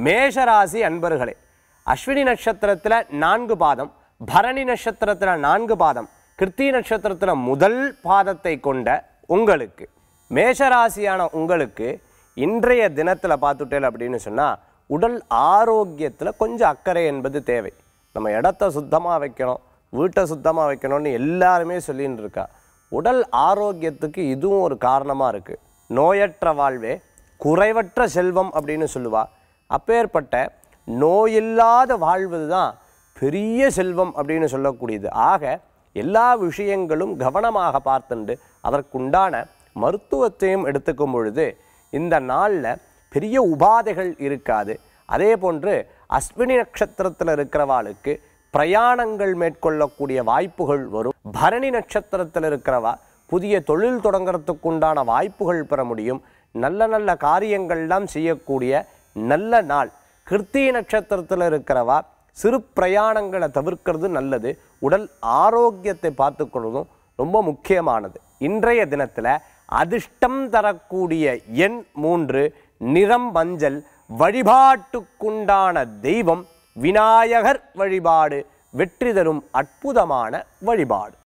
மேஷராசி அன்பர்களே அஸ்வினி நட்சத்திரத்தில் நான்கு பாதம் பரணி நட்சத்திரத்தில் நான்கு பாதம் கிருத்தி நட்சத்திரத்தில் முதல் பாதத்தை கொண்ட உங்களுக்கு மேஷராசியான உங்களுக்கு இன்றைய தினத்தில் பார்த்துட்டேன் அப்படின்னு சொன்னால் உடல் ஆரோக்கியத்தில் கொஞ்சம் அக்கறை என்பது தேவை நம்ம இடத்த சுத்தமாக வைக்கணும் வீட்டை சுத்தமாக வைக்கணும்னு எல்லாருமே சொல்லின்னு இருக்கா உடல் ஆரோக்கியத்துக்கு இதுவும் ஒரு காரணமாக இருக்குது நோயற்ற வாழ்வே குறைவற்ற செல்வம் அப்படின்னு சொல்லுவா அப்பேற்பட்ட நோயில்லாத வாழ்வது தான் பெரிய செல்வம் அப்படின்னு சொல்லக்கூடியது ஆக எல்லா விஷயங்களும் கவனமாக பார்த்துண்டு அதற்குண்டான மருத்துவத்தையும் எடுத்துக்கும் பொழுது இந்த நாளில் பெரிய உபாதைகள் இருக்காது அதே போன்று அஸ்வினி நட்சத்திரத்தில் இருக்கிறவாளுக்கு பிரயாணங்கள் மேற்கொள்ளக்கூடிய வாய்ப்புகள் வரும் பரணி நட்சத்திரத்தில் இருக்கிறவா புதிய தொழில் தொடங்குறதுக்குண்டான வாய்ப்புகள் பெற முடியும் நல்ல நல்ல காரியங்கள்லாம் செய்யக்கூடிய நல்ல நாள் கிருத்தி நட்சத்திரத்தில் இருக்கிறவா சிறு பிரயாணங்களை தவிர்க்கிறது நல்லது உடல் ஆரோக்கியத்தை பார்த்துக்கொள்வதும் ரொம்ப முக்கியமானது இன்றைய தினத்தில் அதிர்ஷ்டம் தரக்கூடிய எண் மூன்று நிறம் மஞ்சள் வழிபாட்டுக்குண்டான தெய்வம் விநாயகர் வழிபாடு வெற்றி தரும் அற்புதமான வழிபாடு